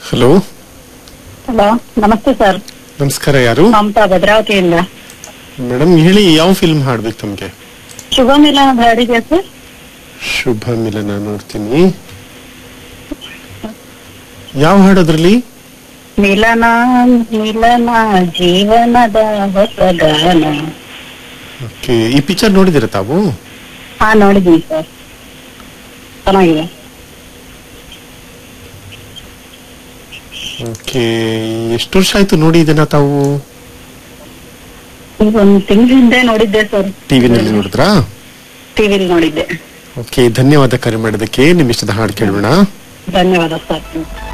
hello hello ನಮಸ್ತೆ sir ನಮಸ್ಕಾರ ಯಾರು ಮಮತಾ ಭದ್ರಾವತಿಯಿಂದ ಮೇಡಮ್ ಹೇಳಿ ಯಾವ ಫಿಲ್ಮ್ ಹಾಡ್ಬೇಕು ತಮ್ಗೆ ಶುಭ ಮಿಲನದ ಹಾಡಿದೆ ಸರ್ ಶುಭ ಮಿಲನ ನೋಡ್ತೀನಿ ಯಾವ ಹಾಡೋದ್ರಲ್ಲಿ ಮಿಲನ ಮಿಲನ ಜೀವನದ ಹೊಸ ಗಾನ ಓಕೆ ಈ ಪಿಕ್ಚರ್ ನೋಡಿದಿರ ತಾವು ಹಾ ನೋಡಿದ್ದೀನಿ ಸರ್ ಚೆನ್ನಾಗಿದೆ ಓಕೆ ಎಷ್ಟು ವರ್ಷ ಆಯ್ತು ನೋಡಿ ಇದನ್ನ ತಾವು ಈಗ ಒಂದು ತಿಂಗಳ ಹಿಂದೆ ನೋಡಿದ್ದೆ ಸರ್ ಟಿವಿನಲ್ಲಿ ನೋಡಿದ್ರಾ ಟಿವಿಲಿ ನೋಡಿದ್ದೆ ಓಕೆ ಧನ್ಯವಾದ ಕರೆ ಮಾಡೋದಕ್ಕೆ ನಿಮ್ ಇಷ್ಟದ ಹಾಡು ಕೇಳೋಣ ಧನ್ಯವಾದ ಸರ್